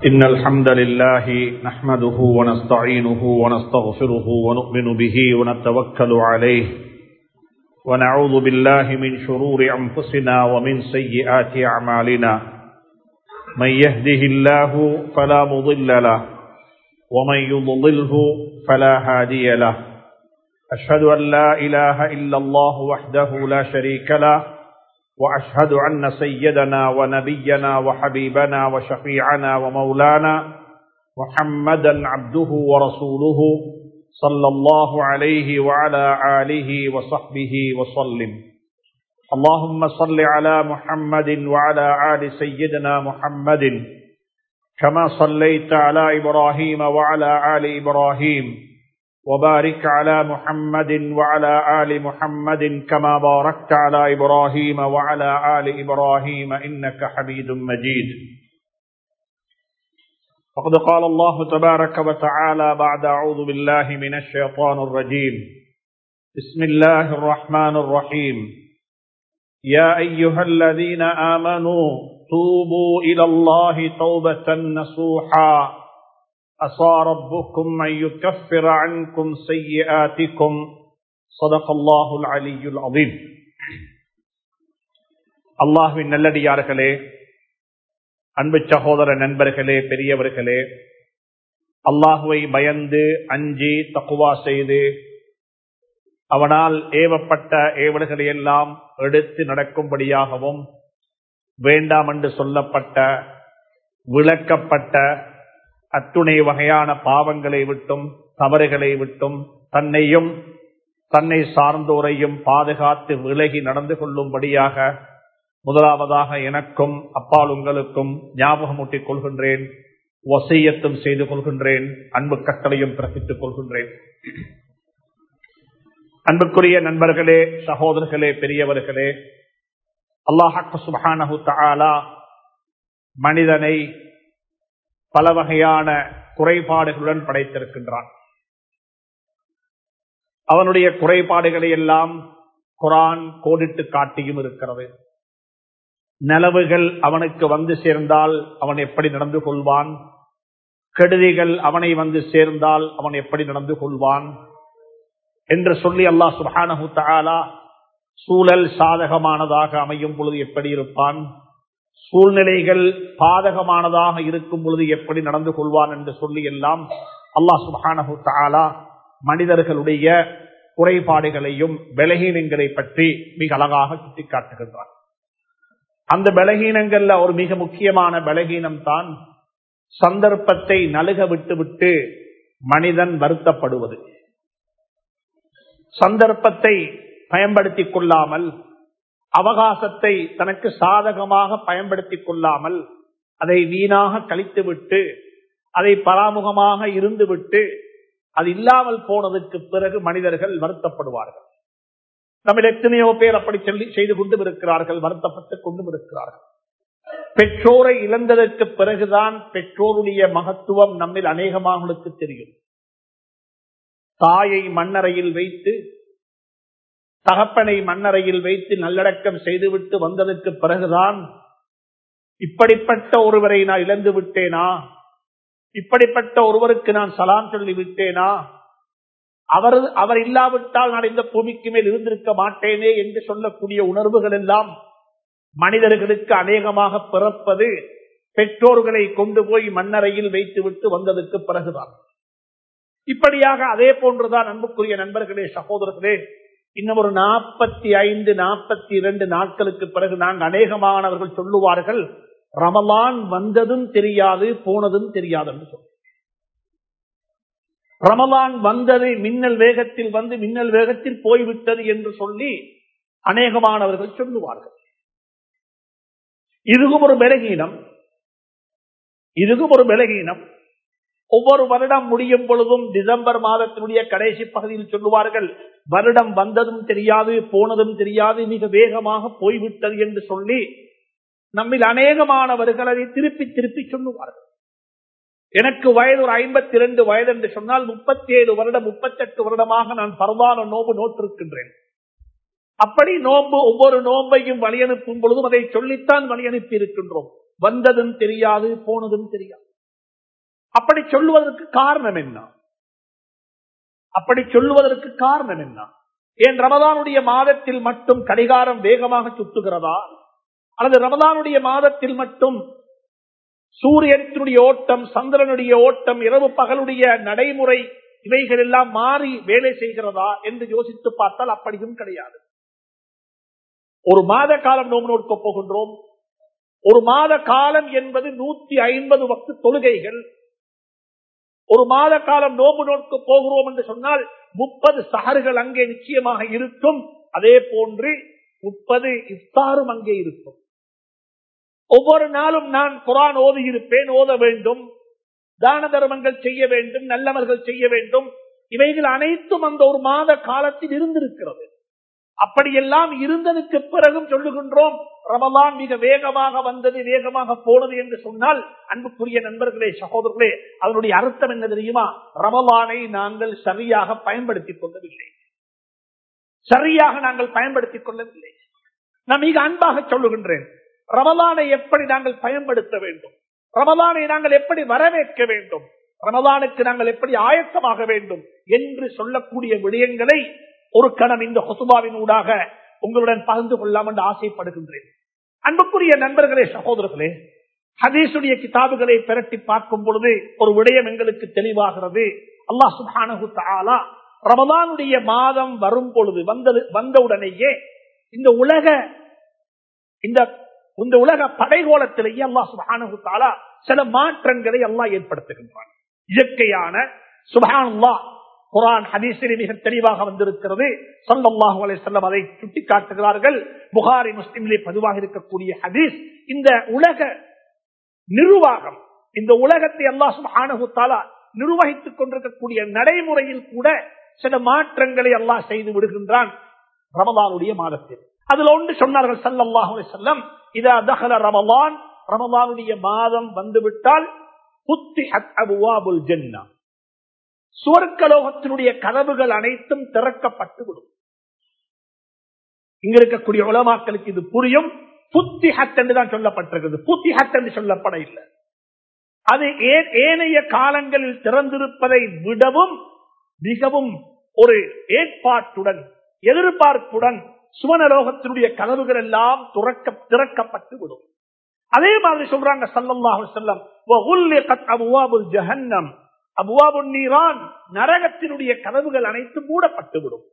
إن الحمد لله نحمده ونستعينه ونستغفره ونؤمن به ونتوكل عليه ونعوذ بالله من شرور أنفسنا ومن سيئات أعمالنا من يهده الله فلا مضل له ومن يضلله فلا هادي له أشهد أن لا إله إلا الله وحده لا شريك له واشهد ان سيدنا ونبينا وحبيبنا وشفيعنا ومولانا محمدا عبده ورسوله صلى الله عليه وعلى اله وصحبه وسلم اللهم صل على محمد وعلى ال سيدنا محمد كما صليت على ابراهيم وعلى ال ابراهيم وبارك على محمد وعلى آل محمد كما باركت على إبراهيم وعلى آل إبراهيم إنك حميد مجيد فقد قال الله تبارك وتعالى بعد أعوذ بالله من الشيطان الرجيم بسم الله الرحمن الرحيم يا أيها الذين آمنوا توبوا إلى الله توبة نصوحا عسى ربكم أن يكفر عنكم سيئاتكم صدق الله العلي العظيم அல்லாஹுவின் நல்லடியார்களே அன்பு சகோதர நண்பர்களே பெரியவர்களே அல்லாஹுவை பயந்து அஞ்சி தக்குவா செய்து அவனால் ஏவப்பட்ட ஏவல்களை எல்லாம் எடுத்து நடக்கும்படியாகவும் வேண்டாம் என்று சொல்லப்பட்ட விளக்கப்பட்ட அத்துணை வகையான பாவங்களை விட்டும் தவறுகளை விட்டும் தன்னையும் தன்னை சார்ந்தோரையும் பாதுகாத்து விலகி நடந்து கொள்ளும்படியாக முதலாவதாக எனக்கும் அப்பால் உங்களுக்கும் ஞாபகமூட்டிக் கொள்கின்றேன் வசையத்தும் செய்து கொள்கின்றேன் அன்பு கட்டளையும் பிறப்பித்துக் கொள்கின்றேன் அன்புக்குரிய நண்பர்களே சகோதரர்களே பெரியவர்களே அல்லாஹாக்கு சுபானஹு தாலா மனிதனை பல வகையான குறைபாடுகளுடன் படைத்திருக்கின்றான் அவனுடைய குறைபாடுகளை எல்லாம் குரான் கோடிட்டு காட்டியும் இருக்கிறது நலவுகள் அவனுக்கு வந்து சேர்ந்தால் அவன் எப்படி நடந்து கொள்வான் கெடுதிகள் அவனை வந்து சேர்ந்தால் அவன் எப்படி நடந்து கொள்வான் என்று சொல்லி அல்லாஹ் சுபானஹு தாலா சூழல் சாதகமானதாக அமையும் பொழுது எப்படி இருப்பான் சூழ்நிலைகள் பாதகமானதாக இருக்கும் பொழுது எப்படி நடந்து கொள்வான் என்று சொல்லி எல்லாம் அல்லாஹ் சுபானு தாலா மனிதர்களுடைய குறைபாடுகளையும் பலகீனங்களை பற்றி மிக அழகாக சுட்டிக்காட்டுகின்றான் அந்த பலகீனங்கள்ல ஒரு மிக முக்கியமான பலகீனம் தான் சந்தர்ப்பத்தை நலுக விட்டு விட்டு மனிதன் வருத்தப்படுவது சந்தர்ப்பத்தை பயன்படுத்திக் கொள்ளாமல் அவகாசத்தை தனக்கு சாதகமாக பயன்படுத்திக் கொள்ளாமல் அதை வீணாக கழித்துவிட்டு அதை பராமுகமாக இருந்துவிட்டு அது இல்லாமல் போனதுக்கு பிறகு மனிதர்கள் வருத்தப்படுவார்கள் நம்ம எத்தனையோ பேர் அப்படி சொல்லி செய்து கொண்டும் இருக்கிறார்கள் வருத்தப்பட்டுக் கொண்டும் இருக்கிறார்கள் பெற்றோரை இழந்ததற்கு பிறகுதான் பெற்றோருடைய மகத்துவம் நம்மில் அநேகமானவர்களுக்கு தெரியும் தாயை மண்ணறையில் வைத்து தகப்பனை மண்ணறையில் வைத்து நல்லடக்கம் செய்துவிட்டு வந்ததற்கு பிறகுதான் இப்படிப்பட்ட ஒருவரை நான் இழந்து விட்டேனா இப்படிப்பட்ட ஒருவருக்கு நான் சலாம் சொல்லி விட்டேனா அவர் அவர் இல்லாவிட்டால் நான் இந்த பூமிக்கு மேல் இருந்திருக்க மாட்டேனே என்று சொல்லக்கூடிய உணர்வுகள் எல்லாம் மனிதர்களுக்கு அநேகமாக பிறப்பது பெற்றோர்களை கொண்டு போய் மண்ணறையில் வைத்துவிட்டு வந்ததற்கு பிறகுதான் இப்படியாக அதே போன்றுதான் அன்புக்குரிய நண்பர்களே சகோதரர்களே இன்னும் ஒரு நாற்பத்தி ஐந்து நாற்பத்தி இரண்டு நாட்களுக்கு பிறகு நாங்கள் அநேகமானவர்கள் சொல்லுவார்கள் ரமலான் வந்ததும் தெரியாது போனதும் தெரியாது என்று சொல்ல ரமலான் வந்தது மின்னல் வேகத்தில் வந்து மின்னல் வேகத்தில் போய்விட்டது என்று சொல்லி அநேகமானவர்கள் சொல்லுவார்கள் இதுவும் ஒரு பலகீனம் இதுவும் ஒரு பலகீனம் ஒவ்வொரு வருடம் முடியும் பொழுதும் டிசம்பர் மாதத்தினுடைய கடைசி பகுதியில் சொல்லுவார்கள் வருடம் வந்ததும் தெரியாது போனதும் தெரியாது மிக வேகமாக போய்விட்டது என்று சொல்லி நம்மில் அநேகமானவர்கள் அதை திருப்பி திருப்பி சொல்லுவார்கள் எனக்கு வயது ஒரு ஐம்பத்தி இரண்டு வயது என்று சொன்னால் முப்பத்தி ஏழு வருடம் முப்பத்தெட்டு வருடமாக நான் பரவான நோம்பு நோட்டிருக்கின்றேன் அப்படி நோன்பு ஒவ்வொரு நோன்பையும் வழி அனுப்பும் பொழுதும் அதை சொல்லித்தான் வழி அனுப்பி இருக்கின்றோம் வந்ததும் தெரியாது போனதும் தெரியாது அப்படி சொல்லுவதற்கு காரணம் என்ன அப்படி சொல்லுவதற்கு காரணம் என்ன ஏன் ரமதானுடைய மாதத்தில் மட்டும் கடிகாரம் வேகமாக சுட்டுகிறதா அல்லது ரமதானுடைய மாதத்தில் மட்டும் சூரியனுடைய ஓட்டம் சந்திரனுடைய ஓட்டம் இரவு பகலுடைய நடைமுறை இவைகள் எல்லாம் மாறி வேலை செய்கிறதா என்று யோசித்து பார்த்தால் அப்படியும் கிடையாது ஒரு மாத காலம் நோம்பு நோக்க போகின்றோம் ஒரு மாத காலம் என்பது நூத்தி ஐம்பது வக்து தொழுகைகள் ஒரு மாத காலம் நோம்பு நோக்க போகிறோம் என்று சொன்னால் முப்பது சகர்கள் அங்கே நிச்சயமாக இருக்கும் அதே போன்று முப்பது இஃப்தாரும் அங்கே இருக்கும் ஒவ்வொரு நாளும் நான் குரான் ஓதி இருப்பேன் ஓத வேண்டும் தான தர்மங்கள் செய்ய வேண்டும் நல்லவர்கள் செய்ய வேண்டும் இவைகள் அனைத்தும் அந்த ஒரு மாத காலத்தில் இருந்திருக்கிறது அப்படியெல்லாம் இருந்ததுக்கு பிறகும் சொல்லுகின்றோம் ரமலான் மிக வேகமாக வந்தது வேகமாக போனது என்று சொன்னால் அன்புக்குரிய நண்பர்களே சகோதரர்களே அதனுடைய அர்த்தம் என்ன தெரியுமா ரமலானை நாங்கள் சரியாக பயன்படுத்திக் கொள்ளவில்லை சரியாக நாங்கள் பயன்படுத்திக் கொள்ளவில்லை நான் மிக அன்பாக சொல்லுகின்றேன் ரமலானை எப்படி நாங்கள் பயன்படுத்த வேண்டும் ரமலானை நாங்கள் எப்படி வரவேற்க வேண்டும் ரமலானுக்கு நாங்கள் எப்படி ஆயத்தமாக வேண்டும் என்று சொல்லக்கூடிய விடயங்களை ஒரு கணம் இந்த ஹொசுபாவின் ஊடாக உங்களுடன் பகிர்ந்து கொள்ளலாம் என்று ஆசைப்படுகின்றேன் அன்புக்குரிய நண்பர்களே சகோதரர்களே ஹதீசுடைய கிதாபுகளை பிரட்டி பார்க்கும் பொழுது ஒரு விடயம் எங்களுக்கு தெளிவாகிறது அல்லாஹ் சுபானு தாலா ரமதானுடைய மாதம் வரும் பொழுது வந்தது வந்தவுடனேயே இந்த உலக இந்த இந்த உலக படைகோலத்திலேயே அல்லாஹ் சுபானு தாலா சில மாற்றங்களை அல்லாஹ் ஏற்படுத்துகின்றான் இயற்கையான சுபானுல்லா குரான் ஹதீசிலே மிக தெளிவாக வந்திருக்கிறது சல்லாஹு அலை செல்லம் அதை சுட்டிக்காட்டுகிறார்கள் புகாரி முஸ்லிமிலே பதிவாக இருக்கக்கூடிய ஹதீஸ் இந்த உலக நிர்வாகம் இந்த உலகத்தை அல்லாஹ் சுபானகுத்தாலா நிர்வகித்துக் கொண்டிருக்கக்கூடிய நடைமுறையில் கூட சில மாற்றங்களை அல்லாஹ் செய்து விடுகின்றான் ரமதானுடைய மாதத்தில் அதுல ஒன்று சொன்னார்கள் சல்லாஹு அலை செல்லம் இதா தகல ரமலான் ரமலானுடைய மாதம் வந்துவிட்டால் புத்தி அபுவாபுல் ஜென்னா சுவர்க்கலோகத்தினுடைய கதவுகள் அனைத்தும் திறக்கப்பட்டு விடும் இங்க இருக்கக்கூடிய உலமாக்களுக்கு இது புரியும் புத்தி ஹத் என்று தான் சொல்லப்பட்டிருக்கிறது புத்தி ஹத் என்று சொல்லப்பட இல்லை அது ஏனைய காலங்களில் திறந்திருப்பதை விடவும் மிகவும் ஒரு ஏற்பாட்டுடன் எதிர்பார்ப்புடன் சுவனலோகத்தினுடைய கதவுகள் எல்லாம் துறக்க திறக்கப்பட்டு விடும் அதே மாதிரி சொல்றாங்க சல்லல்லாஹு செல்லம் ஜஹன்னம் அபுவாபு நீரான் நரகத்தினுடைய கதவுகள் அனைத்து மூடப்பட்டுவிடும்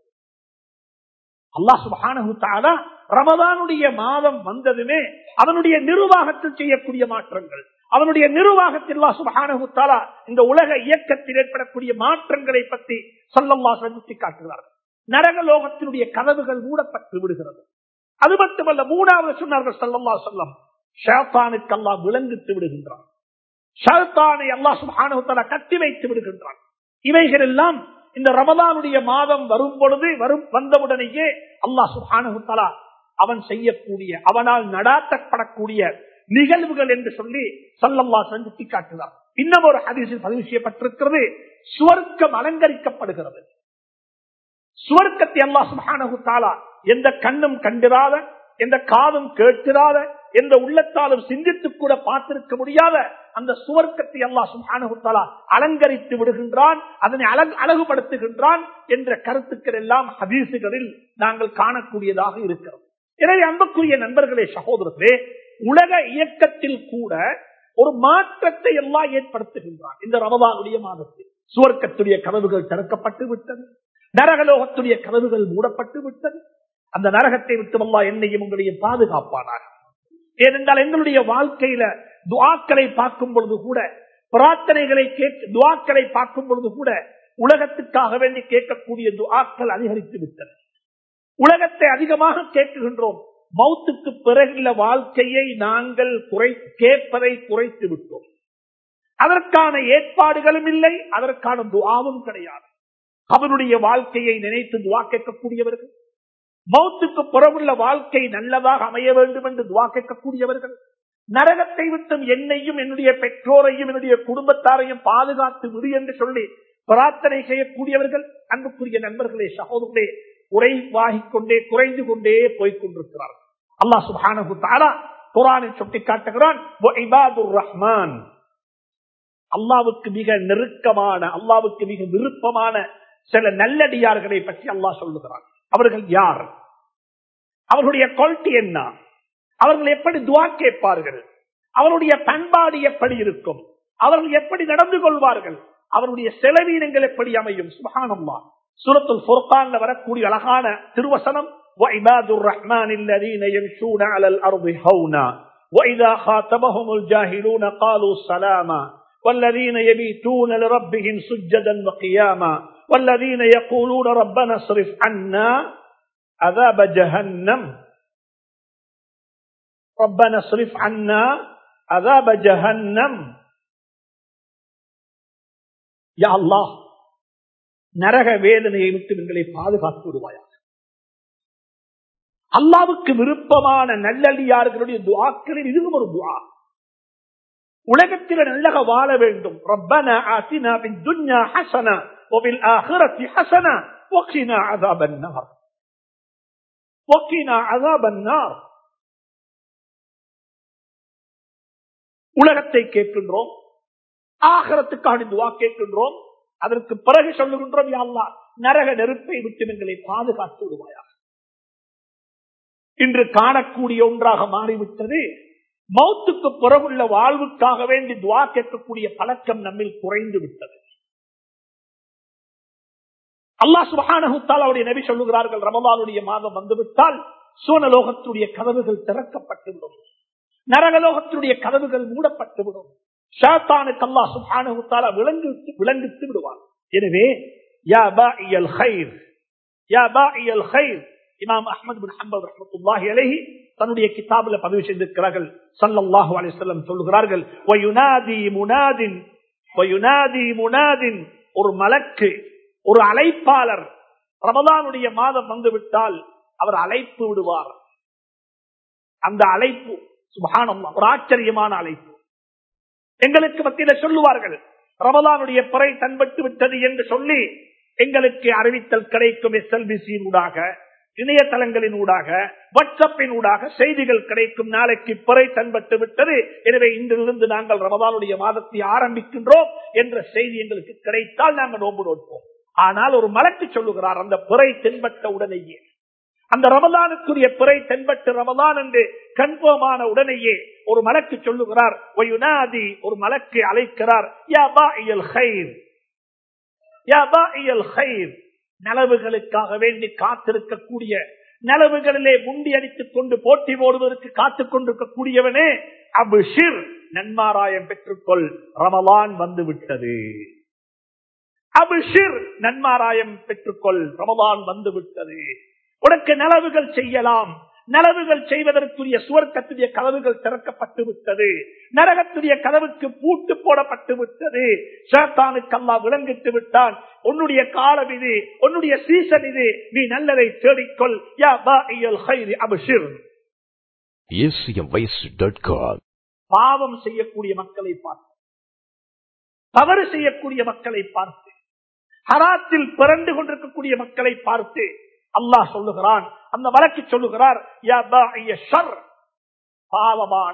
அல்லாஹ் சுபானு தாலா ரமதானுடைய மாதம் வந்ததுமே அவனுடைய நிர்வாகத்தில் செய்யக்கூடிய மாற்றங்கள் அவனுடைய நிர்வாகத்தில் அல்லாஹ் சுபானு தாலா இந்த உலக இயக்கத்தில் ஏற்படக்கூடிய மாற்றங்களை பற்றி சொல்லல்லா சுட்டி காட்டுகிறார்கள் நரக லோகத்தினுடைய கதவுகள் மூடப்பட்டு விடுகிறது அது மட்டுமல்ல மூணாவது சொன்னார்கள் சல்லல்லா சொல்லம் ஷாத்தானுக்கு அல்லா விளங்கித்து விடுகின்றான் ஷாத்தானை அல்லா சுபானுத்தலா கட்டி வைத்து விடுகின்றான் இவைகள் எல்லாம் இந்த ரமதானுடைய மாதம் வரும் பொழுது வரும் வந்தவுடனேயே அல்லா சுபானுத்தலா அவன் செய்யக்கூடிய அவனால் நடாத்தப்படக்கூடிய நிகழ்வுகள் என்று சொல்லி சல்லல்லா சுட்டி காட்டுகிறார் இன்னும் ஒரு ஹதீஸில் பதிவு செய்யப்பட்டிருக்கிறது சுவர்க்கம் அலங்கரிக்கப்படுகிறது சுவர்க்கத்தை அல்லா சுபானு தாலா எந்த கண்ணும் கண்டிராத எந்த காதும் கேட்கிறாத எந்த உள்ளத்தாலும் சிந்தித்து கூட பார்த்திருக்க முடியாத அந்த சுவர்க்கத்தை அல்லா சுபானுத்தாலா அலங்கரித்து விடுகின்றான் அதனை அழகுபடுத்துகின்றான் என்ற கருத்துக்கள் எல்லாம் ஹதீசுகளில் நாங்கள் காணக்கூடியதாக இருக்கிறோம் எனவே அன்புக்குரிய நண்பர்களே சகோதரர்களே உலக இயக்கத்தில் கூட ஒரு மாற்றத்தை எல்லாம் ஏற்படுத்துகின்றான் இந்த ரமதானுடைய மாதத்தில் சுவர்க்கத்துடைய கதவுகள் திறக்கப்பட்டு விட்டது நரகலோகத்துடைய கதவுகள் மூடப்பட்டு விட்டது அந்த நரகத்தை விட்டு அல்லா என்னையும் உங்களையும் பாதுகாப்பானார் ஏனென்றால் எங்களுடைய வாழ்க்கையில துவாக்களை பார்க்கும் பொழுது கூட பிரார்த்தனைகளை கேட்க துவாக்களை பார்க்கும் பொழுது கூட உலகத்துக்காக வேண்டி கேட்கக்கூடிய துவாக்கள் அதிகரித்து விட்டன உலகத்தை அதிகமாக கேட்குகின்றோம் மௌத்துக்கு பிறகுள்ள வாழ்க்கையை நாங்கள் குறை கேட்பதை குறைத்து விட்டோம் அதற்கான ஏற்பாடுகளும் இல்லை அதற்கான துவாவும் கிடையாது அவனுடைய வாழ்க்கையை நினைத்து துவா கேட்கக்கூடியவர்கள் மௌத்துக்கு புறமுள்ள வாழ்க்கை நல்லதாக அமைய வேண்டும் என்று துவா கேட்கக்கூடியவர்கள் நரகத்தை விட்டும் என்னையும் என்னுடைய பெற்றோரையும் என்னுடைய குடும்பத்தாரையும் பாதுகாத்து விடு என்று சொல்லி பிரார்த்தனை செய்யக்கூடியவர்கள் அன்புக்குரிய நண்பர்களே சகோதரர்களே உரைவாகிக் கொண்டே குறைந்து கொண்டே போய்கொண்டிருக்கிறார் அல்லாஹ் சுபானு தாரா குரானை சுட்டி காட்டுகிறான் ரஹ்மான் அல்லாவுக்கு மிக நெருக்கமான அல்லாவுக்கு மிக விருப்பமான சில நல்லடியார்களை பற்றி அல்லாஹ் சொல்லுகிறான் அவர்கள் யார் அவர்களுடைய குவாலிட்டி என்ன அவர்கள் எப்படி துவா கேட்பார்கள் அவருடைய பண்பாடு எப்படி இருக்கும் அவர்கள் எப்படி நடந்து கொள்வார்கள் அவருடைய செலவீனங்கள் எப்படி அமையும் சுபஹானல்லா சூரத்துல் ஃபுர்கான்ல வரக்கூடிய அழகான திருவசனம் وعباد الرحمن الذين يمشون على الأرض هونا وإذا خاطبهم الجاهلون قالوا سلاما والذين يبيتون لربهم سجدا وقياما والذين يقولون ربنا اصرف عنا عذاب جهنم ربنا اصرف عنا عذاب جهنم யா அல்லாஹ் நரக வேதனையை விட்டு எங்களை பாதுகாத்து விடுவாயா அல்லாவுக்கு விருப்பமான நல்லடியார்களுடைய துவாக்களில் இதுவும் ஒரு துவா உலகத்தில் நல்லக வாழ வேண்டும் ரப்பன ஆசினா பின் துன்யா ஹசனா ஒபில் ஆஹிரத்தி ஹசனா ஒக்கினா அதாபன்னார் ஒக்கினா அதாபன்னார் உலகத்தை கேட்கின்றோம் ஆகரத்துக்கான துவா கேட்கின்றோம் அதற்கு பிறகு சொல்லுகின்றோம் யாழ்லா நரக நெருப்பை விட்டு எங்களை பாதுகாத்து விடுவாயா இன்று காணக்கூடிய ஒன்றாக மாறிவிட்டது மௌத்துக்கு புறவுள்ள வாழ்வுக்காக வேண்டி துவா கேட்கக்கூடிய பழக்கம் நம்மில் குறைந்து விட்டது அல்லா சுபகானகுத்தால் அவருடைய நபி சொல்லுகிறார்கள் ரமலானுடைய மாதம் வந்துவிட்டால் சோனலோகத்துடைய கதவுகள் திறக்கப்பட்டுவிடும் நரகலோகத்துடைய கதவுகள் மூடப்பட்டுவிடும் ஷாத்தானுக்கு அல்லா சுபானுத்தாலா விளங்கு விளங்கித்து விடுவார் எனவே யா பாஇயல் ஹைர் யா பாஇயல் ஹைர் இமாம் அஹமது பின் ஹம்பல் ரஹ்மத்துல்லாஹி அலைஹி தன்னுடைய கிதாபுல பதிவு செய்திருக்கிறார்கள் ஸல்லல்லாஹு அலைஹி வஸல்லம் சொல்கிறார்கள் வயுனாதி முனாதின் வயுனாதி முனாதின் ஒரு மலக்கு ஒரு அழைப்பாளர் ரமலானுடைய மாதம் வந்துவிட்டால் அவர் அழைப்பு விடுவார் அந்த அழைப்பு சுபஹானம் ஒரு ஆச்சரியமான அழைப்பு எங்களுக்கு மத்தியில சொல்லுவார்கள் ரமலானுடைய பிறை தன்பட்டு விட்டது என்று சொல்லி எங்களுக்கு அறிவித்தல் கிடைக்கும் எஸ்எல்பிசியின் ஊடாக இணையதளங்களின் ஊடாக வாட்ஸ்அப்பின் ஊடாக செய்திகள் கிடைக்கும் நாளைக்கு பிறை தன்பட்டு விட்டது எனவே இன்றிலிருந்து நாங்கள் ரமதானுடைய மாதத்தை ஆரம்பிக்கின்றோம் என்ற செய்தி எங்களுக்கு கிடைத்தால் நாங்கள் நோம்பு நோட்போம் ஆனால் ஒரு மலக்கு சொல்லுகிறார் அந்த பிறை தென்பட்ட உடனேயே அந்த ரமதானுக்குரிய பிறை தென்பட்டு ரமதான் என்று கன்ஃபார்மான உடனேயே ஒரு மலக்கு சொல்லுகிறார் ஒரு மலக்கு அழைக்கிறார் யா பாஇயல் ஹைர் யா பாஇயல் ஹைர் நலவுகளுக்காக வேண்டி காத்திருக்கக்கூடிய நலவுகளிலே முண்டி அடித்துக் கொண்டு போட்டி போடுவதற்கு காத்துக் கொண்டிருக்கக்கூடியவனே அபுஷிர் நன்மாராயம் பெற்றுக்கொள் ரமலான் வந்து விட்டது அபுஷிர் நன்மாராயம் பெற்றுக்கொள் ரமலான் வந்து விட்டது உனக்கு நலவுகள் செய்யலாம் நலவுகள் செய்வதற்குரிய சுவர்க்கத்துடைய கதவுகள் திறக்கப்பட்டு விட்டது நரகத்துடைய கதவுக்கு பூட்டு போடப்பட்டு விட்டது ஷேத்தானுக்கு அல்லா விளங்கிட்டு விட்டான் உன்னுடைய காலம் இது உன்னுடைய சீசன் இது நீ நல்லதை தேடிக்கொள் யா பாஇயல் ஹைரி அபஷிர் acmvoice.com பாவம் செய்யக்கூடிய மக்களை பார்த்து தவறு செய்யக்கூடிய மக்களை பார்த்து ஹராத்தில் பிறண்டு கொண்டிருக்கக்கூடிய மக்களை பார்த்து அல்லாஹ் சொல்லுகிறான் அந்த வழக்கு சொல்லுகிறார் யா பாஇய ஷர் பாவமான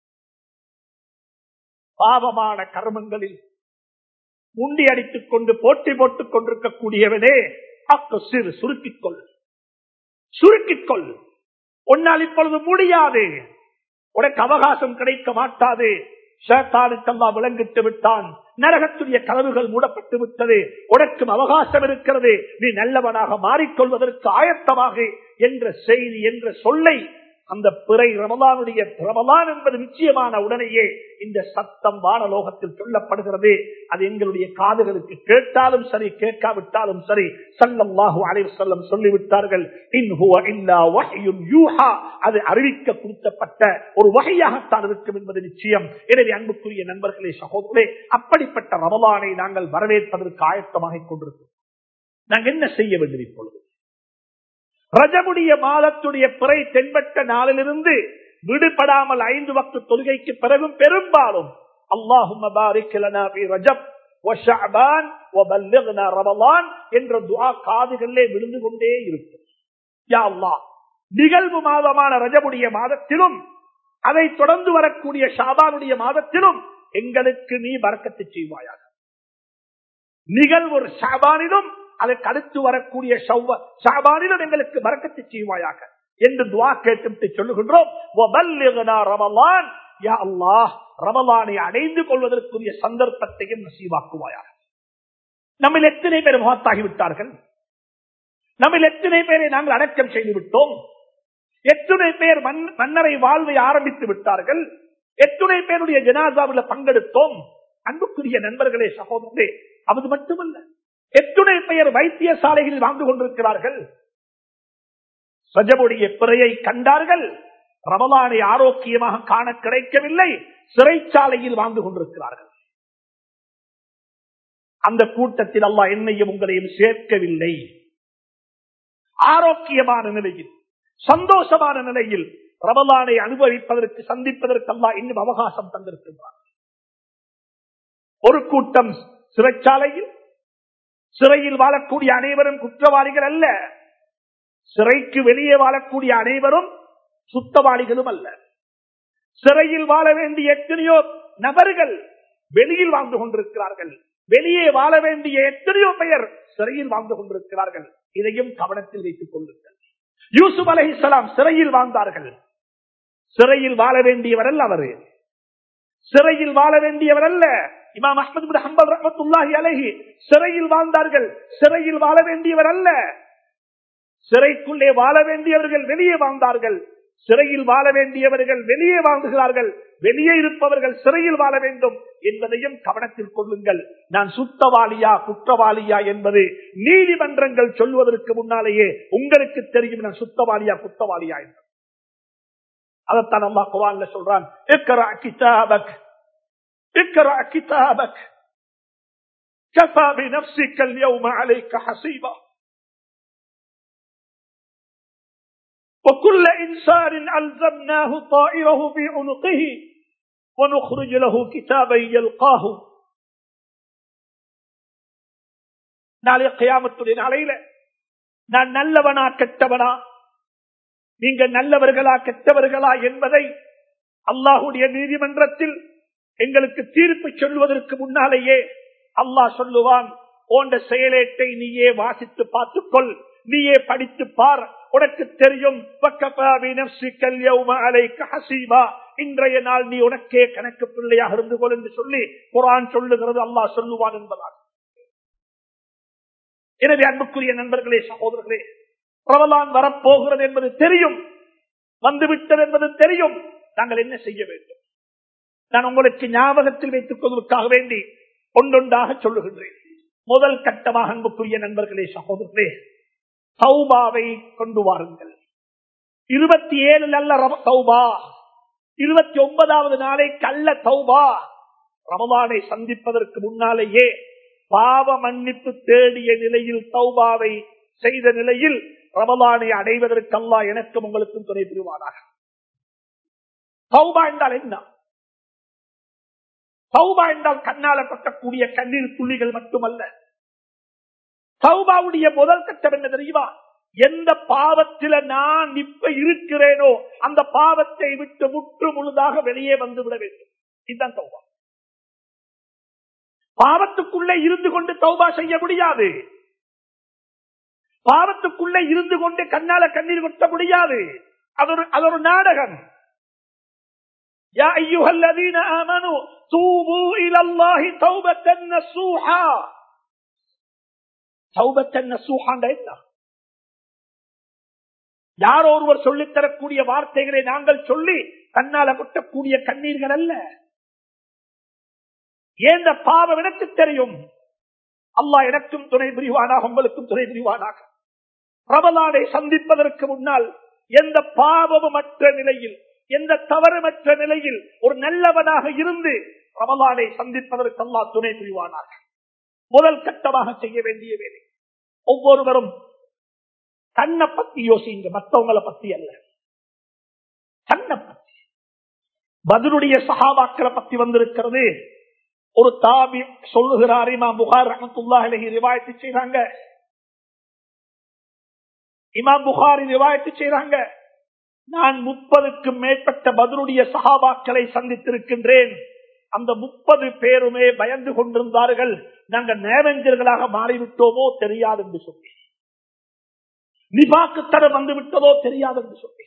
பாவமான கர்மங்களில் முண்டி அடித்துக் கொண்டு போட்டி போட்டுக் கொண்டிருக்கக்கூடியவனே அக்கு சிறு சுருக்கிக்கொள் சுருக்கிக்கொள் உன்னால் இப்பொழுது முடியாது உனக்கு அவகாசம் கிடைக்க மாட்டாது ஷேத்தானுக்கல்லா விளங்கிட்டு விட்டான் நரகத்துடைய கதவுகள் மூடப்பட்டு விட்டது உனக்கும் அவகாசம் இருக்கிறது நீ நல்லவனாக மாறிக்கொள்வதற்கு ஆயத்தமாக என்ற செய்தி என்ற சொல்லை அந்த பிறை ரமலானுடைய ரமலான் என்பது நிச்சயமான உடனேயே இந்த சத்தம் வானலோகத்தில் சொல்லப்படுகிறது அது எங்களுடைய காதுகளுக்கு கேட்டாலும் சரி கேட்காவிட்டாலும் சரி சல்லல்லாஹு அலைஹி வஸல்லம் சொல்லிவிட்டார்கள் இன் ஹுவ இல்லா வஹ்யுன் யூஹா அது அறிவிக்க கொடுக்கப்பட்ட ஒரு வகையாகத்தான் இருக்கும் என்பது நிச்சயம் எனவே அன்புக்குரிய நண்பர்களே சகோதரே அப்படிப்பட்ட ரமலானை நாங்கள் வரவேற்பதற்கு ஆயத்தமாக கொண்டிருக்கிறோம் நாங்கள் என்ன செய்ய வேண்டும் இப்பொழுது ரஜமுடைய மாதத்துடைய பிறை தென்பட்ட நாளிலிருந்து விடுபடாமல் ஐந்து வக்து தொழுகைக்கு பிறகும் பெரும்பாலும் அல்லாஹும் ரஜப் என்ற துவா காதுகளிலே விழுந்து கொண்டே இருக்கும் யா அல்லாஹ் நிகழ்வு மாதமான ரஜமுடைய மாதத்திலும் அதை தொடர்ந்து வரக்கூடிய ஷாபானுடைய மாதத்திலும் எங்களுக்கு நீ வரக்கத்து செய்வாயாக நிகழ்வு ஒரு ஷாபானிலும் அதற்கு அடுத்து வரக்கூடிய ஷாபானிலும் எங்களுக்கு வரக்கத்து செய்வாயாக என்று துவா கேட்டு சொல்லுகின்றோம் ரமலான் யா அல்லாஹ் ரமலானை அடைந்து கொள்வதற்குரிய சந்தர்ப்பத்தையும் நசீவாக்குவாயாக நம்ம எத்தனை பேர் முகத்தாகிவிட்டார்கள் நம்ம எத்தனை பேரை நாங்கள் அடக்கம் செய்து விட்டோம் எத்தனை பேர் மன்னரை வாழ்வை ஆரம்பித்து விட்டார்கள் எத்தனை பேருடைய ஜனாதாவில் பங்கெடுத்தோம் அன்புக்குரிய நண்பர்களே சகோதரே அது மட்டுமல்ல எத்துணை பெயர் வைத்தியசாலைகளில் வாழ்ந்து கொண்டிருக்கிறார்கள் சஜபுடைய பிறையை கண்டார்கள் ரமலானை ஆரோக்கியமாக காண கிடைக்கவில்லை சிறைச்சாலையில் வாழ்ந்து கொண்டிருக்கிறார்கள் அந்த கூட்டத்தில் அல்லா என்னையும் உங்களையும் சேர்க்கவில்லை ஆரோக்கியமான நிலையில் சந்தோஷமான நிலையில் ரமலானை அனுபவிப்பதற்கு சந்திப்பதற்கு அல்லா இன்னும் அவகாசம் தந்திருக்கின்றார் ஒரு கூட்டம் சிறைச்சாலையில் சிறையில் வாழக்கூடிய அனைவரும் குற்றவாளிகள் அல்ல சிறைக்கு வெளியே வாழக்கூடிய அனைவரும் சுத்தவாளிகளும் அல்ல சிறையில் வாழ வேண்டிய எத்தனையோ நபர்கள் வெளியில் வாழ்ந்து கொண்டிருக்கிறார்கள் வெளியே வாழ வேண்டிய எத்தனையோ பெயர் சிறையில் வாழ்ந்து கொண்டிருக்கிறார்கள் இதையும் கவனத்தில் வைத்துக் கொள்ளுங்கள் யூசுப் அலஹிசலாம் சிறையில் வாழ்ந்தார்கள் சிறையில் வாழ வேண்டியவர் அல்ல அவரு சிறையில் வாழ வேண்டியவர் அல்ல இமாம் அஹமது ஹம்பல் ரஹமத்துல்லாஹி அலஹி சிறையில் வாழ்ந்தார்கள் சிறையில் வாழ வேண்டியவர் அல்ல சிறைக்குள்ளே வாழ வேண்டியவர்கள் வெளியே வாழ்ந்தார்கள் சிறையில் வாழ வேண்டியவர்கள் வெளியே வாழ்ந்துகிறார்கள் வெளியே இருப்பவர்கள் சிறையில் வாழ வேண்டும் என்பதையும் கவனத்தில் கொள்ளுங்கள் நான் சுத்தவாளியா குற்றவாளியா என்பது நீதிமன்றங்கள் சொல்வதற்கு முன்னாலேயே உங்களுக்கு தெரியும் நான் சுத்தவாளியா குற்றவாளியா என்று அதைத்தான் அம்மா குவான்ல சொல்றான் اقرأ كتابك كفى بنفسك اليوم عليك حسيبا وكل إنسان ألزمناه طائره في عنقه ونخرج له كتابا يلقاه நாளைய கையாமத்துடைய நாளையில நான் நல்லவனா கெட்டவனா நீங்க நல்லவர்களா கெட்டவர்களா என்பதை அல்லாஹுடைய நீதிமன்றத்தில் எங்களுக்கு தீர்ப்பு சொல்வதற்கு முன்னாலேயே அல்லாஹ் சொல்லுவான் போன்ற செயலேட்டை நீயே வாசித்து பார்த்துக்கொள் நீயே படித்து பார் உனக்கு தெரியும் இன்றைய நாள் நீ உனக்கே கணக்கு பிள்ளையாக இருந்து கொள் என்று சொல்லி குரான் சொல்லுகிறது அல்லாஹ் சொல்லுவான் என்பதாக எனவே அன்புக்குரிய நண்பர்களே சகோதரர்களே பிரபலான் வரப்போகிறது என்பது தெரியும் வந்துவிட்டது என்பது தெரியும் நாங்கள் என்ன செய்ய வேண்டும் நான் உங்களுக்கு ஞாபகத்தில் வைத்துக் கொள்வதற்காக வேண்டி ஒன்றொன்றாக சொல்லுகின்றேன் முதல் கட்டமாக அன்புக்குரிய நண்பர்களே சகோதரர்களே சௌபாவை கொண்டு வாருங்கள் இருபத்தி ஏழு நல்ல சௌபா இருபத்தி ஒன்பதாவது நாளை கள்ள சௌபா ரமதானை சந்திப்பதற்கு முன்னாலேயே பாவ மன்னிப்பு தேடிய நிலையில் சௌபாவை செய்த நிலையில் ரமதானை அடைவதற்கல்லா எனக்கும் உங்களுக்கும் துணை புரிவானாக சௌபா என்றால் என்ன சௌபா என்றால் கண்ணால கொட்டக்கூடிய கண்ணீர் துள்ளிகள் மட்டுமல்ல சௌபாவுடைய முதல் கட்டம் என்ன தெரியுமா எந்த பாவத்தில நான் இப்ப இருக்கிறேனோ அந்த பாவத்தை விட்டு முற்று முழுதாக வெளியே வந்து விட வேண்டும் இதுதான் சௌபா பாவத்துக்குள்ளே இருந்து கொண்டு தௌபா செய்ய முடியாது பாவத்துக்குள்ளே இருந்து கொண்டு கண்ணால கண்ணீர் கொட்ட முடியாது அது ஒரு அது ஒரு நாடகம் يا أيها الذين آمنوا توبوا إلى الله توبة نصوحا توبة نصوحا என்ன யாரோ ஒருவர் சொல்லித் தரக்கூடிய வார்த்தைகளை நாங்கள் சொல்லி கண்ணால கொட்டக்கூடிய கண்ணீர்கள் அல்ல ஏந்த பாவம் எனக்கு தெரியும் அல்லாஹ் எனக்கும் துணை புரிவானாக உங்களுக்கும் துணை புரிவானாக பிரபலானை சந்திப்பதற்கு முன்னால் எந்த பாவமும் அற்ற நிலையில் எந்த தவறுமற்ற நிலையில் ஒரு நல்லவனாக இருந்து ரமலானை சந்திப்பதற்கு அல்லா துணை புரிவானாக முதல் கட்டமாக செய்ய வேண்டிய வேலை ஒவ்வொருவரும் தன்னை பத்தி யோசிங்க மற்றவங்களை பத்தி அல்ல தன்னை பத்தி பதிலுடைய சகாபாக்களை பத்தி வந்திருக்கிறது ஒரு தாபி சொல்லுகிறார் இமாம் புகார் ரஹமத்துல்லாஹி ரிவாயத்து செய்றாங்க இமாம் புகாரி ரிவாயத்து செய்றாங்க நான் முப்பதுக்கும் மேற்பட்ட பதிலுடைய சகாபாக்களை சந்தித்திருக்கின்றேன் அந்த முப்பது பேருமே பயந்து கொண்டிருந்தார்கள் நாங்கள் நேவஞ்சர்களாக மாறிவிட்டோமோ தெரியாது என்று சொல்லி நிபாக்குத்தடம் வந்து விட்டதோ தெரியாது என்று சொல்லி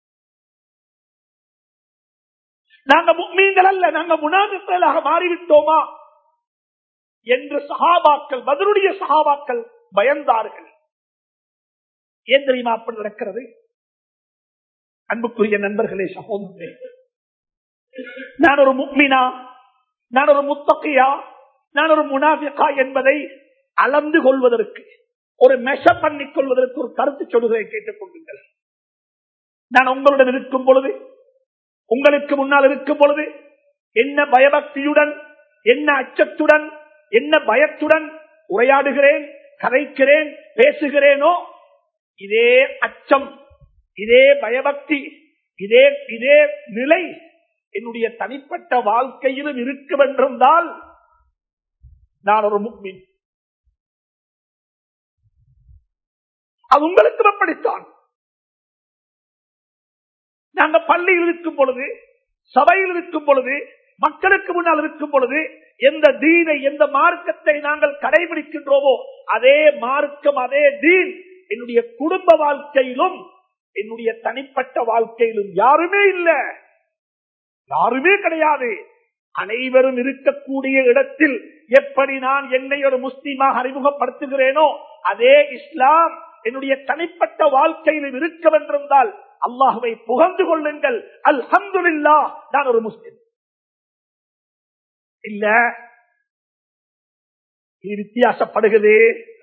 நாங்க முக்மீன்கள் அல்ல நாங்க முனாபிக்களாக மாறிவிட்டோமா என்று சகாபாக்கள் பதிலுடைய சகாபாக்கள் பயந்தார்கள் ஏன் தெரியுமா அப்படி நடக்கிறது அன்புக்குரிய நண்பர்களே சகோதரே நான் ஒரு முக்மினா நான் ஒரு முத்தகையா நான் ஒரு முனாபிகா என்பதை அளந்து கொள்வதற்கு ஒரு மெஷ பண்ணிக் கொள்வதற்கு ஒரு கருத்து சொல்லுகளை கேட்டுக் கொள்ளுங்கள் நான் உங்களுடன் இருக்கும் பொழுது உங்களுக்கு முன்னால் இருக்கும் பொழுது என்ன பயபக்தியுடன் என்ன அச்சத்துடன் என்ன பயத்துடன் உரையாடுகிறேன் கதைக்கிறேன் பேசுகிறேனோ இதே அச்சம் இதே பயபக்தி இதே இதே நிலை என்னுடைய தனிப்பட்ட வாழ்க்கையிலும் இருக்கும் என்றிருந்தால் நான் ஒரு முக்மின் அது உங்களுக்கு அப்படித்தான் நாங்க பள்ளியில் இருக்கும் பொழுது சபையில் இருக்கும் பொழுது மக்களுக்கு முன்னால் இருக்கும் பொழுது எந்த தீனை எந்த மார்க்கத்தை நாங்கள் கடைபிடிக்கின்றோமோ அதே மார்க்கம் அதே தீன் என்னுடைய குடும்ப வாழ்க்கையிலும் என்னுடைய தனிப்பட்ட வாழ்க்கையிலும் யாருமே இல்ல யாருமே கிடையாது அனைவரும் இருக்கக்கூடிய இடத்தில் எப்படி நான் என்னை ஒரு முஸ்லீமாக அறிமுகப்படுத்துகிறேனோ அதே இஸ்லாம் என்னுடைய தனிப்பட்ட வாழ்க்கையிலும் இருக்க வென்றிருந்தால் அல்லாஹுவை புகழ்ந்து கொள்ளுங்கள் அல்ஹம்துலில்லா நான் ஒரு முஸ்லிம் இல்ல இது வித்தியாசப்படுகிறது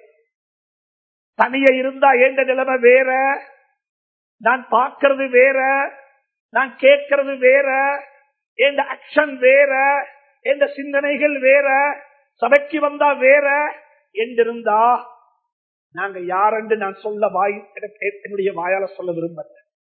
தனிய இருந்தா ஏண்ட நிலைமை வேற நான் பார்க்கிறது வேற நான் கேட்கறது வேற எந்த ஆக்ஷன் வேற எந்த சிந்தனைகள் வேற சபைக்கு வந்தா வேற என்றிருந்தா நாங்க யார் என்று நான் சொல்ல வாய் எனக்கு என்னுடைய வாயால சொல்ல விரும்பல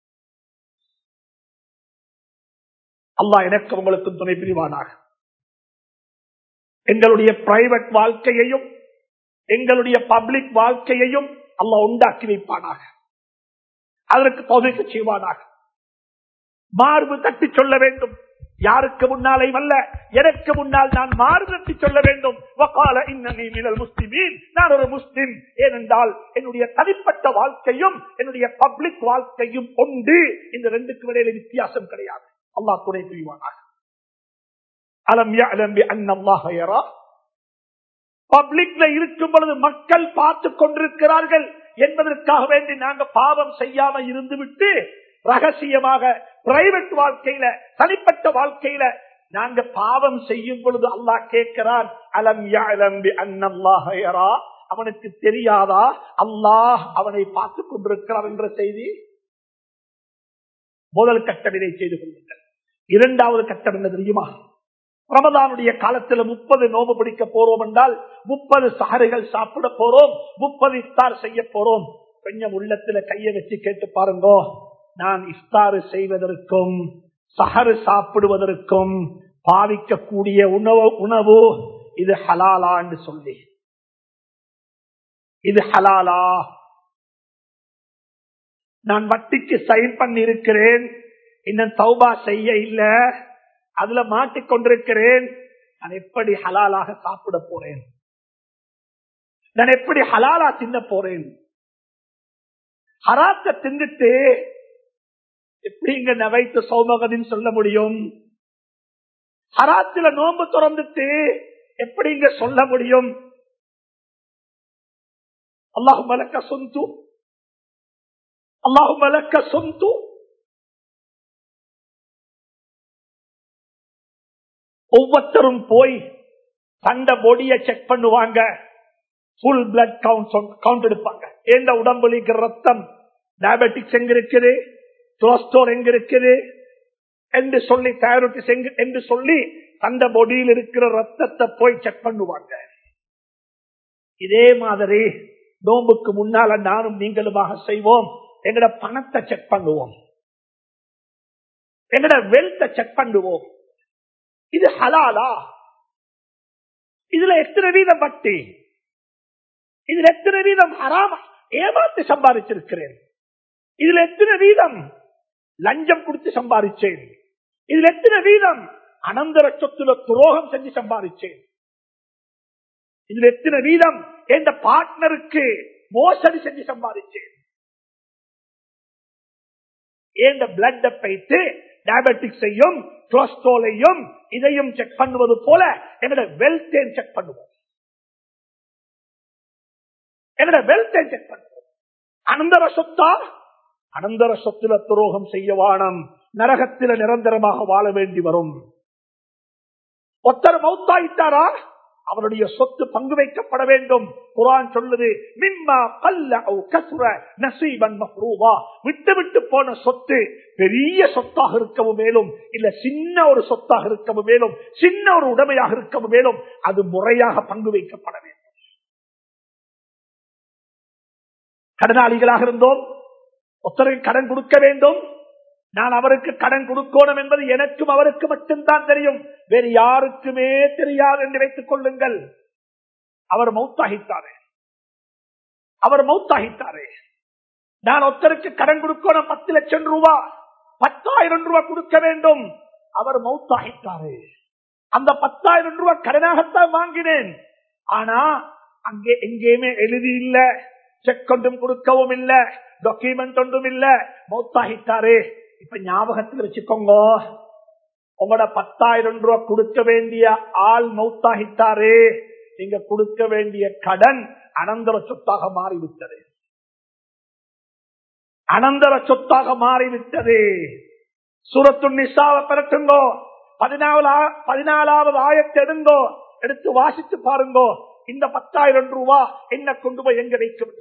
அல்லாஹ் எனக்கு உங்களுக்கும் துணை புரிவானாக எங்களுடைய பிரைவேட் வாழ்க்கையையும் எங்களுடைய பப்ளிக் வாழ்க்கையையும் அல்லாஹ் உண்டாக்கி வைப்பானாக அதற்கு பகுதிக்கு செய்வானாக மார்பு தட்டி சொல்ல வேண்டும் யாருக்கு முன்னாலையும் அல்ல எனக்கு முன்னால் நான் மார்பு தட்டி சொல்ல வேண்டும் வக்கால இன்னனி மினல் முஸ்லிமீன் நான் ஒரு முஸ்லிம் ஏனென்றால் என்னுடைய தனிப்பட்ட வாழ்க்கையும் என்னுடைய பப்ளிக் வாழ்க்கையும் உண்டு இந்த ரெண்டுக்கு இடையில வித்தியாசம் கிடையாது அல்லாஹ் துணை புரிவானாக அலம் யஅலம் அன்னல்லாஹ யரா பப்ளிக்ல இருக்கும் பொழுது மக்கள் பார்த்து கொண்டிருக்கிறார்கள் என்பதற்காக வேண்டி நாங்க பாவம் செய்யாம இருந்து விட்டு ரகசியமாக பிரைவேட் வாழ்க்கையில தனிப்பட்ட வாழ்க்கையில நாங்க பாவம் செய்யும் பொழுது அல்லாஹ் கேட்கிறான் அலம் யஅலம் அன்னல்லாஹ யரா அவனுக்கு தெரியாதா அல்லாஹ் அவனை பார்த்து கொண்டிருக்கிறார் என்ற செய்தி முதல் கட்டம் இதை செய்து கொள்ளுங்கள் இரண்டாவது கட்டம் என்ன தெரியுமா ரமதானுடைய காலத்துல முப்பது நோம்பு பிடிக்க போறோம் என்றால் முப்பது சஹர்கள் சாப்பிட போறோம் முப்பது இஃப்தார் செய்ய போறோம் கொஞ்சம் உள்ளத்துல கைய வச்சு கேட்டு பாருங்க நான் இஃப்தாரு செய்வதற்கும் சஹரு சாப்பிடுவதற்கும் பாவிக்கக்கூடிய உணவு உணவு இது ஹலாலான்னு சொல்லி இது ஹலாலா நான் வட்டிக்கு சைன் பண்ணி இருக்கிறேன் இன்னும் தௌபா செய்ய இல்ல அதுல மாட்டிக்கொண்டிருக்கிறேன் நான் எப்படி ஹலாலாக சாப்பிட போறேன் நான் எப்படி ஹலாலா தின்ன போறேன் ஹராத்த தின்னுட்டு எப்படி இங்க நவைத்து சௌமகதின்னு சொல்ல முடியும் ஹராத்துல நோன்பு திறந்துட்டு எப்படி இங்க சொல்ல முடியும் அல்லாஹு மலக்க சொந்து அல்லாஹு மலக்க சொந்து ஒவ்வொருத்தரும் போய் தண்ட பொடிய செக் பண்ணுவாங்க ஃபுல் பிளட் கவுண்ட் கவுண்ட் எடுப்பாங்க எந்த உடம்புல இருக்கிற ரத்தம் டயபெட்டிக்ஸ் எங்க இருக்குது கொலஸ்ட்ரால் எங்க இருக்குது என்று சொல்லி டயபெட்டிஸ் எங்க என்று சொல்லி அந்த பொடியில் இருக்கிற ரத்தத்தை போய் செக் பண்ணுவாங்க இதே மாதிரி நோம்புக்கு முன்னால நானும் நீங்களுமாக செய்வோம் எங்கட பணத்தை செக் பண்ணுவோம் எங்கட வெல்த்தை செக் பண்ணுவோம் இது ஹலாலா இதுல எத்தனை வீதம் வட்டி இதுல எத்தனை வீதம் ஹராம ஏமாத்து சம்பாதிச்சிருக்கிறேன் இதுல எத்தனை வீதம் லஞ்சம் கொடுத்து சம்பாதிச்சேன் இதுல எத்தனை வீதம் அனந்தர சொத்துல துரோகம் செஞ்சு சம்பாதிச்சேன் இதுல எத்தனை வீதம் எந்த பார்ட்னருக்கு மோசடி செஞ்சு சம்பாதிச்சேன் ஏந்த பிளட் பைத்து டயபெட்டிக்ஸையும் கொலஸ்ட்ராலையும் இதையும் செக் பண்ணுவது போல என்னோட வெல்த்தையும் செக் பண்ணுவோம் என்னோட வெல்த்தையும் செக் பண்ணுவோம் அனந்தர சொத்தா அனந்தர சொத்துல துரோகம் செய்ய வானம் நரகத்தில நிரந்தரமாக வாழ வேண்டி வரும் ஒத்தர் மௌத்தாயிட்டாரா அவருடைய சொத்து பங்கு வைக்கப்பட வேண்டும் குரான் சொல்லுது மிம்மா கல்ல அவு கசுர நசீபன் மஃப்ரூவா விட்டு விட்டு போன சொத்து பெரிய சொத்தாக இருக்கவும் மேலும் இல்ல சின்ன ஒரு சொத்தாக இருக்கவும் மேலும் சின்ன ஒரு உடமையாக இருக்கவும் மேலும் அது முறையாக பங்கு வைக்கப்பட வேண்டும் கடனாளிகளாக இருந்தோம் ஒருத்தருக்கு கடன் கொடுக்க வேண்டும் நான் அவருக்கு கடன் கொடுக்கணும் என்பது எனக்கும் அவருக்கு மட்டும்தான் தெரியும் வேறு யாருக்குமே தெரியாது என்று வைத்துக் கொள்ளுங்கள் அவர் மௌத்தாகித்தாரே அவர் மௌத்தாகித்தாரே நான் ஒருத்தருக்கு கடன் கொடுக்கணும் பத்து லட்சம் ரூபா பத்தாயிரம் ரூபாய் கொடுக்க வேண்டும் அவர் மௌத்தாகித்தாரே அந்த பத்தாயிரம் ரூபாய் கடனாகத்தான் வாங்கினேன் ஆனா அங்கே எங்கேயுமே எழுதி இல்ல செக் ஒன்றும் கொடுக்கவும் இல்ல டாக்குமெண்ட் ஒன்றும் இல்ல மௌத்தாகித்தாரே இப்ப ஞாபகத்தில் வச்சுக்கோங்க உங்களோட பத்தாயிரம் ரூபாய் கொடுக்க வேண்டிய ஆள் மௌத்தாகித்தாரே நீங்க கொடுக்க வேண்டிய கடன் அனந்தர சொத்தாக மாறிவிட்டது அனந்தர சொத்தாக மாறிவிட்டது சூரத்து நிசாவை பிறக்குங்கோ பதினாலாவது பதினாலாவது ஆயத்தை எடுங்கோ எடுத்து வாசித்து பாருங்கோ இந்த பத்தாயிரம் ரூபா என்ன கொண்டு போய் எங்க வைக்கும்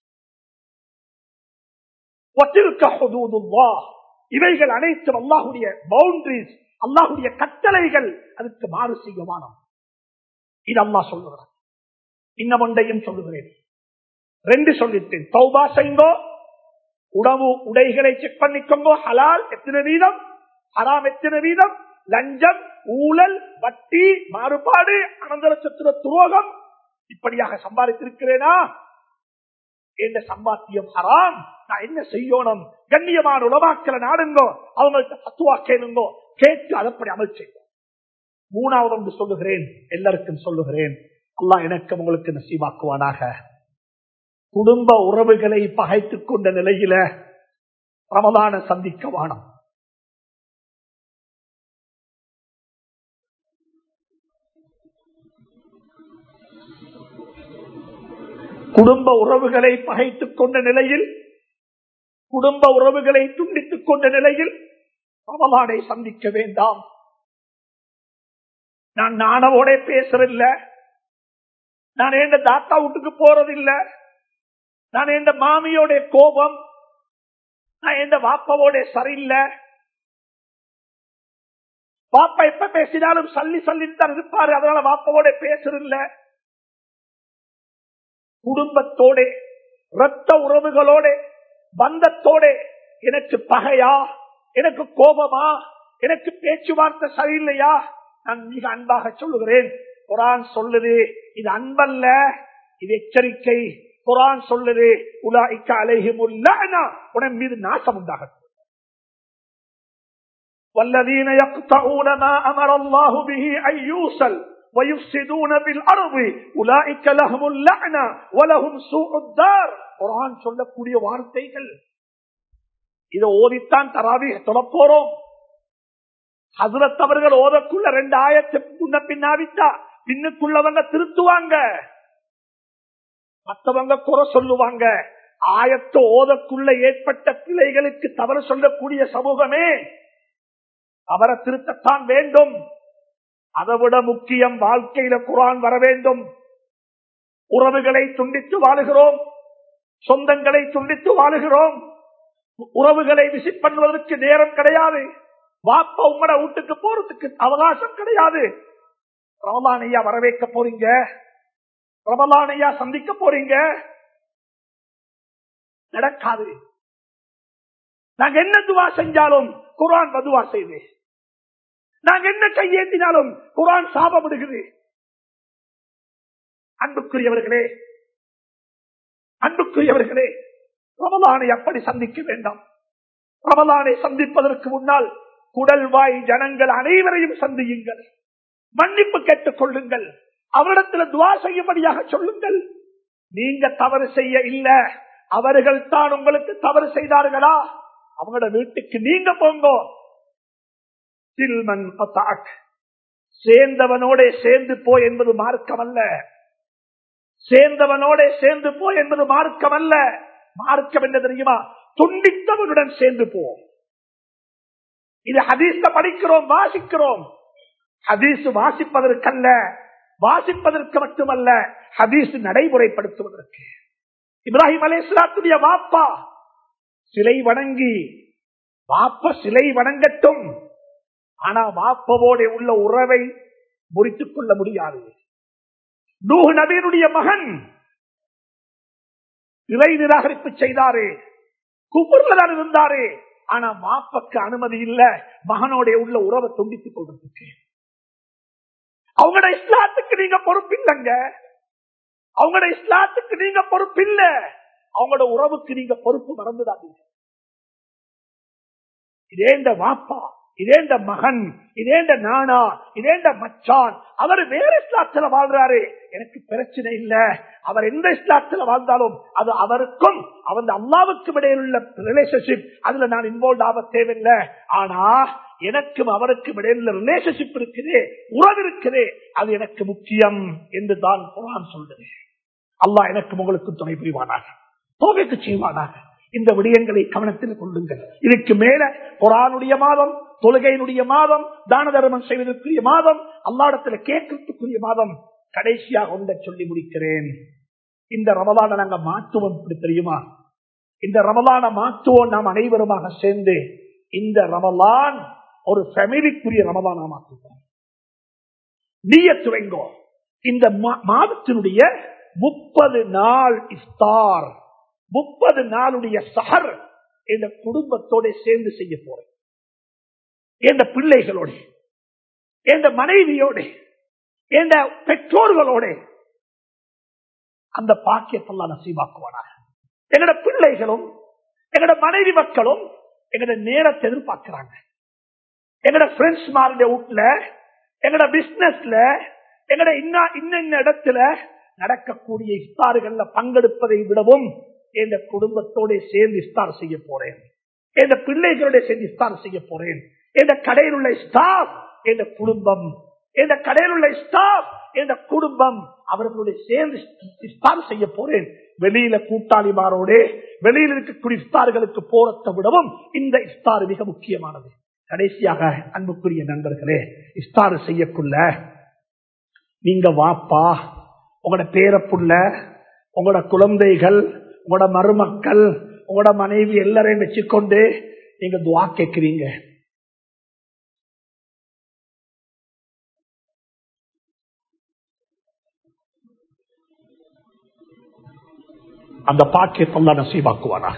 இவைகள் அனைத்தும் அல்லாஹுடைய பவுண்டரிஸ் அல்லாஹுடைய கட்டளைகள் அதுக்கு மாறு செய்யமானம் இது அல்லா சொல்லுகிறார் இன்னும் ஒன்றையும் சொல்லுகிறேன் ரெண்டு சொல்லிட்டேன் தௌபா செய்ங்கோ உணவு உடைகளை செக் பண்ணிக்கோங்கோ ஹலால் எத்தனை வீதம் ஹராம் எத்தனை வீதம் லஞ்சம் ஊழல் வட்டி மாறுபாடு அனந்தர சத்துர துரோகம் இப்படியாக சம்பாதித்திருக்கிறேனா என்ற சம்பாத்தியம் ஹராம் நான் என்ன செய்யணும் கண்ணியமான உலமாக்களை நாடுங்கோ அவங்கள்ட்ட பத்துவா கேளுங்கோ கேட்டு அதப்படி அமல் செய்வோம் மூணாவது ஒன்று சொல்லுகிறேன் எல்லாருக்கும் சொல்லுகிறேன் அல்லாஹ் எனக்கு உங்களுக்கு நசீவாக்குவானாக குடும்ப உறவுகளை பகைத்துக் கொண்ட நிலையில ரமதான சந்திக்க வானம் குடும்ப உறவுகளை பகைத்துக் கொண்ட நிலையில் குடும்ப உறவுகளை துண்டித்துக் கொண்ட நிலையில் ரமலானை சந்திக்க வேண்டாம் நான் நானவோட பேசுறதில்ல நான் எந்த தாத்தா வீட்டுக்கு போறதில்ல நான் எந்த மாமியோட கோபம் நான் எந்த வாப்பாவோட சரியில்லை பாப்பா எப்ப பேசினாலும் சல்லி சல்லித்தான் இருப்பாரு அதனால வாப்பாவோட பேசுறதில்ல குடும்பத்தோட ரத்த உறவுகளோட பந்தத்தோட எனக்கு பகையா எனக்கு கோபமா எனக்கு பேச்சுவார்த்தை சரியில்லையா நான் மிக அன்பாக சொல்லுகிறேன் குரான் சொல்லுது இது அன்பல்ல இது எச்சரிக்கை குரான் சொல்லுது உலாய்க்க அலைஹிமுல்லா உடன் மீது நாசம் உண்டாகட்டும் والذين يقطعون ما أمر الله به أن يوصل ويفسدون بالأرض أولئك لهم اللعنة ولهم سوء الدار குரான் சொல்லக்கூடிய வார்த்தைகள் இதை ஓதித்தான் தராவி தொடப்போறோம் ஹசரத் அவர்கள் ஓதக்குள்ள ரெண்டு ஆயத்துக்கு முன்ன பின்னாவிட்டா பின்னுக்குள்ளவங்க திருத்துவாங்க மற்றவங்க குறை சொல்லுவாங்க ஆயத்தை ஓதக்குள்ள ஏற்பட்ட பிள்ளைகளுக்கு தவறு சொல்லக்கூடிய சமூகமே அவரை திருத்தத்தான் வேண்டும் அதை விட முக்கியம் வாழ்க்கையில குரான் வர வேண்டும் உறவுகளை துண்டித்து வாழுகிறோம் சொந்தங்களை துண்டித்து வாழுகிறோம் உறவுகளை விசிட் பண்ணுவதற்கு நேரம் கிடையாது வாப்ப உம்மட வீட்டுக்கு போறதுக்கு அவகாசம் கிடையாது ரமலானையா வரவேற்க போறீங்க ரமலானையா சந்திக்க போறீங்க நடக்காது நாங்க என்ன துவா செஞ்சாலும் குரான் பதுவா செய்து நாங்க என்ன கையேந்தினாலும் குரான் சாபமிடுகிறது அன்புக்குரியவர்களே அன்புக்குரியவர்களே ரமலானை அப்படி சந்திக்க வேண்டாம் ரமலானை சந்திப்பதற்கு முன்னால் குடல்வாய் ஜனங்கள் அனைவரையும் சந்தியுங்கள் மன்னிப்பு கேட்டுக் கொள்ளுங்கள் அவரிடத்தில் துவா செய்யும்படியாக சொல்லுங்கள் நீங்க தவறு செய்ய இல்ல அவர்கள் தான் உங்களுக்கு தவறு செய்தார்களா அவங்களோட வீட்டுக்கு நீங்க போங்க சில்மன் பத்தாக். சேர்ந்தவனோட சேர்ந்து போ என்பது மார்க்கம் அல்ல சேர்ந்தவனோட சேர்ந்து போ என்பது மார்க்கம் அல்ல மார்க்கம் என்ன தெரியுமா துண்டித்தவனுடன் சேர்ந்து போ இது ஹதீஸ படிக்கிறோம் வாசிக்கிறோம் ஹதீஸ் வாசிப்பதற்கல்ல வாசிப்பதற்கு மட்டுமல்ல ஹதீஸ் நடைமுறைப்படுத்துவதற்கு இப்ராஹிம் அலேஸ்லாத்துடைய வாப்பா சிலை வணங்கி வாப்ப சிலை வணங்கட்டும் ஆனா வாப்பவோட உள்ள உறவை முறித்துக் கொள்ள முடியாது நூஹ் நபீனுடைய மகன் இறை நிராகரிப்பு செய்தாரு குபுர்லதான் இருந்தாரு ஆனா வாப்பக்கு அனுமதி இல்ல மகனோட உள்ள உறவை துண்டித்துக் கொள்றதுக்கு அவங்களோட இஸ்லாத்துக்கு நீங்க பொறுப்பில்லைங்க அவங்களோட இஸ்லாத்துக்கு நீங்க பொறுப்பில்ல அவங்களோட உறவுக்கு நீங்க பொறுப்பு மறந்துடாதீங்க இதேண்ட வாப்பா இதேண்ட மகன் இதேண்ட நானா இதேண்ட மச்சான் அவர் வேற இஸ்லாத்துல வாழ்றாரு எனக்கு பிரச்சனை இல்ல அவர் எந்த இஸ்லாத்துல வாழ்ந்தாலும் அது அவருக்கும் அவன் அல்லாவுக்கும் இடையில் உள்ள ரிலேஷன்ஷிப் அதுல நான் இன்வால்வ் ஆக தேவையில்லை ஆனா எனக்கும் அவருக்கும் இடையில் உள்ள ரிலேஷன்ஷிப் இருக்குது உறவு இருக்குது அது எனக்கு முக்கியம் என்று தான் குரான் சொல்றது அல்லாஹ் எனக்கு உங்களுக்கு துணை புரிவானாக தோகைக்கு செய்வானாக இந்த விடயங்களை கவனத்தில் கொள்ளுங்கள் இதுக்கு மேல குரானுடைய மாதம் தொழுகையினுடைய மாதம் தான தர்மம் செய்வதற்குரிய மாதம் அல்லாடத்துல கேட்கறதுக்குரிய மாதம் கடைசியாக ஒன்றை சொல்லி முடிக்கிறேன் இந்த ரமலான நாங்க மாற்றுவோம் இப்படி தெரியுமா இந்த ரமலான மாற்றுவோம் நாம் அனைவருமாக சேர்ந்து இந்த ரமலான் ஒரு ஃபேமிலிக்குரிய ரமலானா மாற்றுவோம் நீயத்து வைங்கோ இந்த மா- மாதத்தினுடைய முப்பது நாள் இஃப்தார் முப்பது நாளுடைய சஹர் இந்த குடும்பத்தோட சேர்ந்து செய்ய போறேன் எந்த பிள்ளைகளோட எந்த மனைவியோட எந்த பெற்றோர்களோட அந்த பாக்கியத்தெல்லாம் நசீவாக்குவானாக எங்கட பிள்ளைகளும் எங்கட மனைவி மக்களும் எங்கட நேரத்தை எதிர்பார்க்கிறாங்க எங்கட ஃப்ரெண்ட்ஸ் மாருடைய வீட்டுல எங்கட பிசினஸ்ல எங்கட இன்ன இன்ன இடத்துல நடக்கக்கூடிய இஃப்தாறுகள்ல பங்கெடுப்பதை விடவும் எந்த குடும்பத்தோட சேர்ந்து இஃப்தார் செய்ய போறேன் எந்த பிள்ளைகளோட சேர்ந்து இஃப்தார் செய்ய போறேன் எந்த கடையில் உள்ள ஸ்டாஃப் எந்த குடும்பம் எந்த கடையில் உள்ள ஸ்டாஃப் எந்த குடும்பம் அவர்களுடைய சேர்ந்து இஃப்தார் செய்ய போறேன் வெளியில கூட்டாளிமாரோட வெளியில் இருக்கக்கூடிய இஃப்தார்களுக்கு போறதை விடவும் இந்த இஃப்தார் மிக முக்கியமானது கடைசியாக அன்புக்குரிய நண்பர்களே இஃப்தார் செய்யக்குள்ள நீங்க வாப்பா உங்களோட பேரப்புள்ள உங்களோட குழந்தைகள் உங்களோட மருமக்கள் உங்களோட மனைவி எல்லாரையும் வச்சுக்கொண்டு நீங்க துவா கேட்கிறீங்க அந்த பாக்கியத்தெல்லாம் நசீபாக்குவானா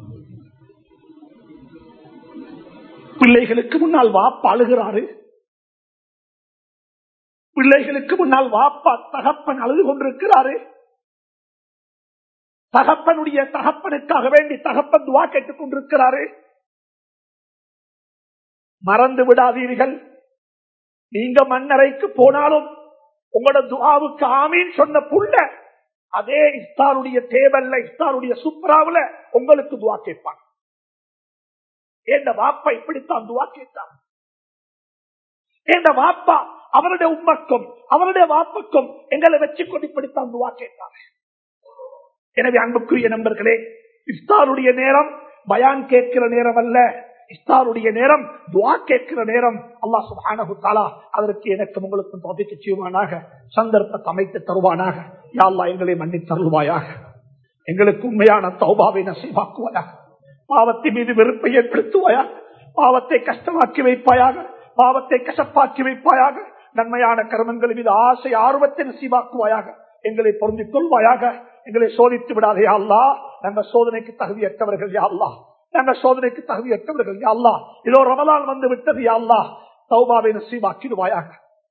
பிள்ளைகளுக்கு முன்னால் வாப்பா அழுகிறாரு பிள்ளைகளுக்கு முன்னால் வாப்பா தகப்பன் அழுது கொண்டிருக்கிறாரு தகப்பனுடைய தகப்பனுக்காக வேண்டி தகப்பன் துவா கேட்டுக் கொண்டிருக்கிறாரு மறந்து விடாதீர்கள் நீங்க மண்ணறைக்கு போனாலும் உங்களோட துவாவுக்கு ஆமீன் சொன்ன புள்ள அதே இஸ்தாருடைய டேபல்ல இஸ்தாருடைய சுப்ராவுல உங்களுக்கு துவா கேட்பான் எந்த வாப்பா இப்படித்தான் துவா கேட்டான் எந்த வாப்பா அவருடைய உம்மக்கும் அவருடைய வாப்புக்கும் எங்களை வச்சு கொண்டு இப்படித்தான் துவா கேட்டாங்க எனவே அன்புக்குரிய நண்பர்களே இஃப்தாருடைய நேரம் பயான் கேட்கிற நேரம் அல்ல இஃப்தாருடைய நேரம் துவா கேட்கிற நேரம் அல்லாஹ் சுப்ஹானஹு தஆலா அதற்கு எனக்கு உங்களுக்கு தோப்பிக்கு செய்வானாக சந்தர்ப்பத்தை அமைத்து தருவானாக யா அல்லாஹ் எங்களை மன்னித்து தருவாயாக எங்களுக்கு உண்மையான தௌபாவை நசீவாக்குவாயாக பாவத்தின் மீது வெறுப்பை ஏற்படுத்துவாயாக பாவத்தை கஷ்டமாக்கி வைப்பாயாக பாவத்தை கசப்பாக்கி வைப்பாயாக நன்மையான கர்மங்கள் மீது ஆசை ஆர்வத்தை நசீவாக்குவாயாக எங்களை பொருந்திக் கொள்வாயாக எங்களை சோதித்து விடாதே அல்லா நாங்க சோதனைக்கு தகுதியற்றவர்கள் யா அல்லா நாங்க சோதனைக்கு தகுதியற்றவர்கள் யா அல்லா இதோ ரமலான் வந்து விட்டது யா அல்லா தௌபாவை நசீவாக்கிடுவாயாக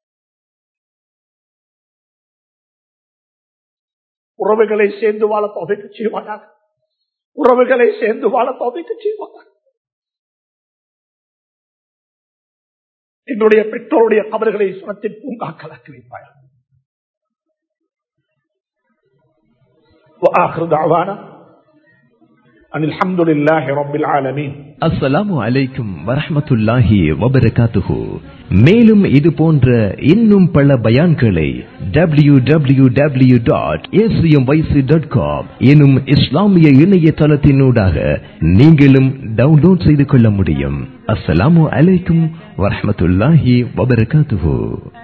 உறவுகளை சேர்ந்து வாழ தொகைக்கு செய்வாயாக உறவுகளை சேர்ந்து வாழ தொகைக்கு செய்வாயாக எங்களுடைய பெற்றோருடைய அவர்களை சுரத்தின் பூங்காக்களாக்கி வைப்பாயா وآخر دعوانا أن الحمد لله رب العالمين அஸ்ஸலாமு அலைக்கும் வரஹ்மத்துல்லாஹி வபரகாத்துஹு மேலும் இது போன்ற இன்னும் பல பயான்களை W W W dot dot com எனும் இஸ்லாமிய இணையதளத்தினூடாக நீங்களும் டவுன்லோட் செய்து கொள்ள முடியும் அஸ்ஸலாமு அலைக்கும் வரஹ்மத்துல்லாஹி வபரகாத்துஹு